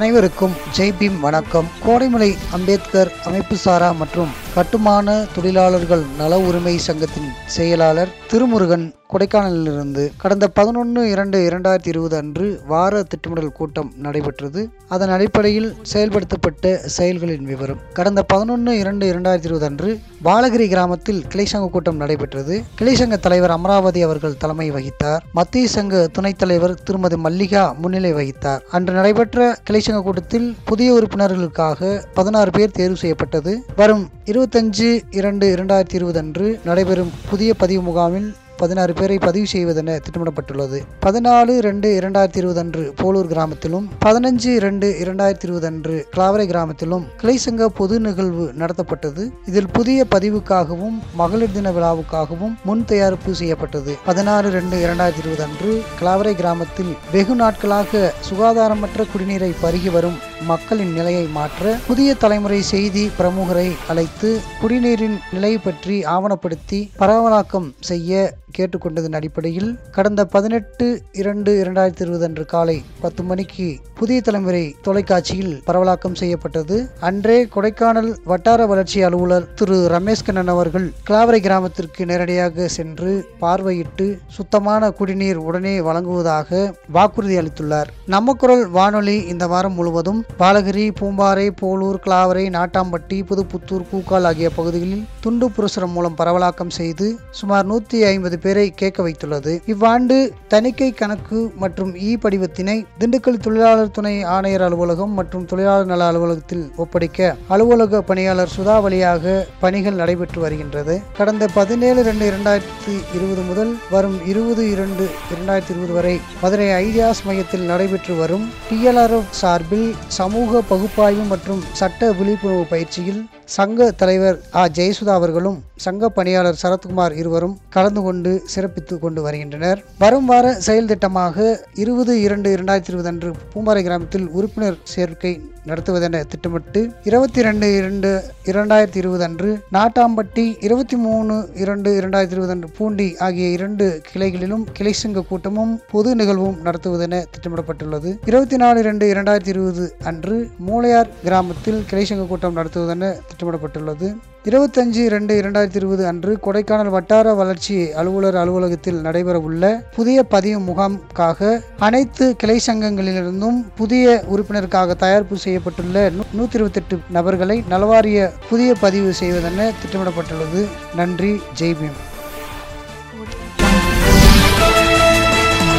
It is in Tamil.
அனைவருக்கும் ஜெய் பீம் வணக்கம் கோடைமலை அம்பேத்கர் அமைப்பு சாரா மற்றும் கட்டுமான தொழிலாளர்கள் நல உரிமை சங்கத்தின் செயலாளர் திருமுருகன் கொடைக்கானலிலிருந்து கடந்த பதினொன்று இரண்டு இரண்டாயிரத்தி இருபது அன்று வார திட்டமிடல் கூட்டம் நடைபெற்றது அதன் அடிப்படையில் செயல்படுத்தப்பட்ட செயல்களின் விவரம் கடந்த பதினொன்று இரண்டு இரண்டாயிரத்தி இருபது அன்று பாலகிரி கிராமத்தில் கிளை சங்க கூட்டம் நடைபெற்றது கிளை சங்க தலைவர் அமராவதி அவர்கள் தலைமை வகித்தார் மத்திய சங்க துணைத் தலைவர் திருமதி மல்லிகா முன்னிலை வகித்தார் அன்று நடைபெற்ற கிளை சங்க கூட்டத்தில் புதிய உறுப்பினர்களுக்காக பதினாறு பேர் தேர்வு செய்யப்பட்டது வரும் இருபத்தஞ்சு இரண்டு இரண்டாயிரத்தி இருபது அன்று நடைபெறும் புதிய பதிவு முகாமில் பதினாறு பேரை பதிவு செய்வதென திட்டமிடப்பட்டுள்ளது பதினாலு ரெண்டு இரண்டாயிரத்தி இருபது அன்று போலூர் கிராமத்திலும் பதினஞ்சு ரெண்டு இரண்டாயிரத்தி இருபது அன்று கிளாவரை கிராமத்திலும் கிளை சங்க பொது நிகழ்வு நடத்தப்பட்டது இதில் புதிய பதிவுக்காகவும் மகளிர் தின விழாவுக்காகவும் முன் தயாரிப்பு செய்யப்பட்டது பதினாறு ரெண்டு இரண்டாயிரத்தி இருபது அன்று கிளாவரை கிராமத்தில் வெகு நாட்களாக சுகாதாரமற்ற குடிநீரை பருகி வரும் மக்களின் நிலையை மாற்ற புதிய தலைமுறை செய்தி பிரமுகரை அழைத்து குடிநீரின் நிலை பற்றி ஆவணப்படுத்தி பரவலாக்கம் செய்ய கேட்டுக்கொண்டதன் அடிப்படையில் கடந்த பதினெட்டு இரண்டு இரண்டாயிரத்தி இருபது அன்று காலை பத்து மணிக்கு புதிய தலைமுறை தொலைக்காட்சியில் பரவலாக்கம் செய்யப்பட்டது அன்றே கொடைக்கானல் வட்டார வளர்ச்சி அலுவலர் திரு ரமேஷ் கண்ணன் அவர்கள் கிளாவரை கிராமத்திற்கு நேரடியாக சென்று பார்வையிட்டு சுத்தமான குடிநீர் உடனே வழங்குவதாக வாக்குறுதி அளித்துள்ளார் நம்ம குரல் வானொலி இந்த வாரம் முழுவதும் பாலகிரி பூம்பாறை போலூர் கிளாவரை நாட்டாம்பட்டி புதுப்புத்தூர் கூக்கால் ஆகிய பகுதிகளில் துண்டு புரசுரம் மூலம் பரவலாக்கம் செய்து சுமார் நூற்றி ஐம்பது பேரை கேட்க வைத்துள்ளது இவ்வாண்டு தணிக்கை கணக்கு மற்றும் இ படிவத்தினை திண்டுக்கல் தொழிலாளர் துணை ஆணையர் அலுவலகம் மற்றும் தொழிலாளர் நல அலுவலகத்தில் ஒப்படைக்க அலுவலக பணியாளர் சுதா வழியாக பணிகள் நடைபெற்று வருகின்றது கடந்த பதினேழு ரெண்டு இரண்டாயிரத்தி இருபது முதல் வரும் இருபது இரண்டு இரண்டாயிரத்தி இருபது வரை மதுரை ஐடியாஸ் மையத்தில் நடைபெற்று வரும் டிஎல்ஆர்எஃப் சார்பில் சமூக பகுப்பாய்வு மற்றும் சட்ட விழிப்புணர்வு பயிற்சியில் சங்க தலைவர் ஆ ஜெயசுதா அவர்களும் சங்க பணியாளர் சரத்குமார் இருவரும் கலந்து கொண்டு சிறப்பித்து கொண்டு வருகின்றனர் வரும் வார செயல் திட்டமாக இருபது இரண்டு இரண்டாயிரத்தி இருபது அன்று பூம்பாறை கிராமத்தில் உறுப்பினர் சேர்க்கை நடத்துவதென திட்டமிட்டு இருபத்தி ரெண்டு இரண்டு இரண்டாயிரத்தி இருபது அன்று நாட்டாம்பட்டி இருபத்தி மூணு இரண்டு இரண்டாயிரத்தி இருபது அன்று பூண்டி ஆகிய இரண்டு கிளைகளிலும் கிளை சங்க கூட்டமும் பொது நிகழ்வும் நடத்துவதென திட்டமிடப்பட்டுள்ளது இருபத்தி நாலு இரண்டு இரண்டாயிரத்தி இருபது அன்று மூளையார் கிராமத்தில் கிளை சங்க கூட்டம் நடத்துவதென திட்டமிடப்பட்டுள்ளது இருபத்தஞ்சு ரெண்டு இரண்டாயிரத்தி இருபது அன்று கொடைக்கானல் வட்டார வளர்ச்சி அலுவலர் அலுவலகத்தில் நடைபெறவுள்ள புதிய பதிவு முகாமுக்காக அனைத்து கிளை சங்கங்களிலிருந்தும் புதிய உறுப்பினருக்காக தயாரிப்பு செய்யப்பட்டுள்ள நூற்றி இருபத்தெட்டு நபர்களை நலவாரிய புதிய பதிவு செய்வதென திட்டமிடப்பட்டுள்ளது நன்றி ஜெய்பீம்